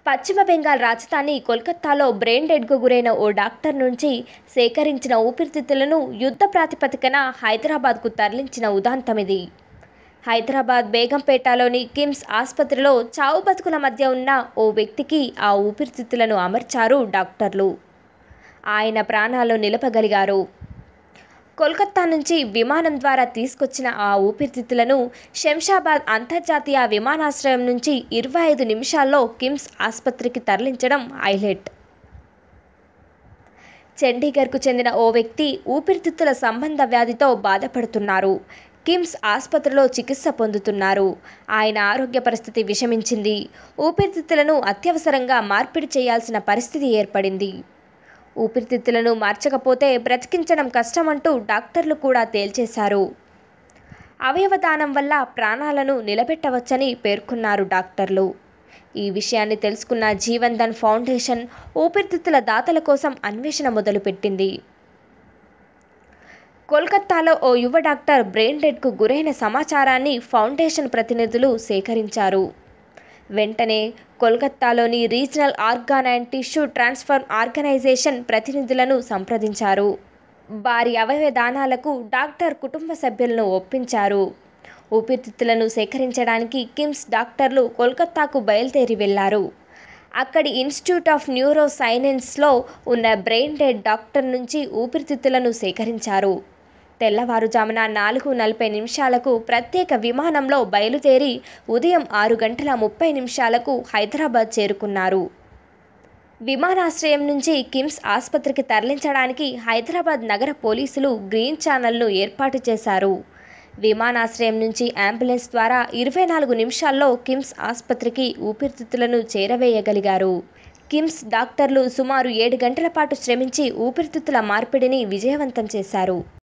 పశ్చిమ బెంగాల్ రాజధాని కోల్కతాలో బ్రెయిన్ డెడ్కు గురైన ఓ డాక్టర్ నుంచి సేకరించిన ఊపిరితిత్తులను యుద్ధ ప్రాతిపదికన హైదరాబాద్కు తరలించిన ఉదంతమిది హైదరాబాద్ బేగంపేటలోని కిమ్స్ ఆసుపత్రిలో చావు బతుకుల మధ్య ఉన్న ఓ వ్యక్తికి ఆ ఊపిరితిత్తులను అమర్చారు డాక్టర్లు ఆయన ప్రాణాలు నిలపగలిగారు కోల్కతా నుంచి విమానం ద్వారా తీసుకొచ్చిన ఆ ఊపిరితిత్తులను శంషాబాద్ అంతర్జాతీయ విమానాశ్రయం నుంచి ఇరవై ఐదు నిమిషాల్లో కిమ్స్ ఆసుపత్రికి తరలించడం హైలైట్ చండీగఢ్కు చెందిన ఓ వ్యక్తి ఊపిరితిత్తుల సంబంధ వ్యాధితో బాధపడుతున్నారు కిమ్స్ ఆసుపత్రిలో చికిత్స పొందుతున్నారు ఆయన ఆరోగ్య పరిస్థితి విషమించింది ఊపిరితిత్తులను అత్యవసరంగా మార్పిడి చేయాల్సిన పరిస్థితి ఏర్పడింది ఊపిరితిత్తులను మార్చకపోతే బ్రతికించడం కష్టమంటూ డాక్టర్లు కూడా తేల్చేశారు అవయవదానం వల్ల ప్రాణాలను నిలబెట్టవచ్చని పేర్కొన్నారు డాక్టర్లు ఈ విషయాన్ని తెలుసుకున్న జీవన్ ధన్ ఫౌండేషన్ ఊపిరితిత్తుల దాతల కోసం అన్వేషణ మొదలుపెట్టింది కోల్కతాలో ఓ యువ డాక్టర్ బ్రెయిన్ డెడ్కు గురైన సమాచారాన్ని ఫౌండేషన్ ప్రతినిధులు సేకరించారు వెంటనే కోల్కతాలోని regional organ and tissue transfer organisation ప్రతినిధులను సంప్రదించారు వారి అవయవ దానాలకు డాక్టర్ కుటుంబ సభ్యులను ఒప్పించారు ఊపిరితిత్తులను సేకరించడానికి కిమ్స్ డాక్టర్లు కోల్కతాకు బయలుదేరి వెళ్లారు అక్కడి ఇన్స్టిట్యూట్ ఆఫ్ న్యూరో సైనెన్స్లో ఉన్న బ్రెయిన్ డెడ్ డాక్టర్ నుంచి ఊపిరితిత్తులను సేకరించారు తెల్లవారుజామున నాలుగు నలభై నిమిషాలకు ప్రత్యేక విమానంలో బయలుదేరి ఉదయం ఆరు గంటల ముప్పై నిమిషాలకు హైదరాబాద్ చేరుకున్నారు విమానాశ్రయం నుంచి కిమ్స్ ఆసుపత్రికి తరలించడానికి హైదరాబాద్ నగర పోలీసులు గ్రీన్ ఛానల్ను ఏర్పాటు చేశారు విమానాశ్రయం నుంచి అంబులెన్స్ ద్వారా ఇరవై నాలుగు నిమిషాల్లో కిమ్స్ ఆసుపత్రికి ఊపిరితిత్తులను చేరవేయగలిగారు కిమ్స్ డాక్టర్లు సుమారు ఏడు గంటల పాటు శ్రమించి ఊపిరితిత్తుల మార్పిడిని విజయవంతం చేశారు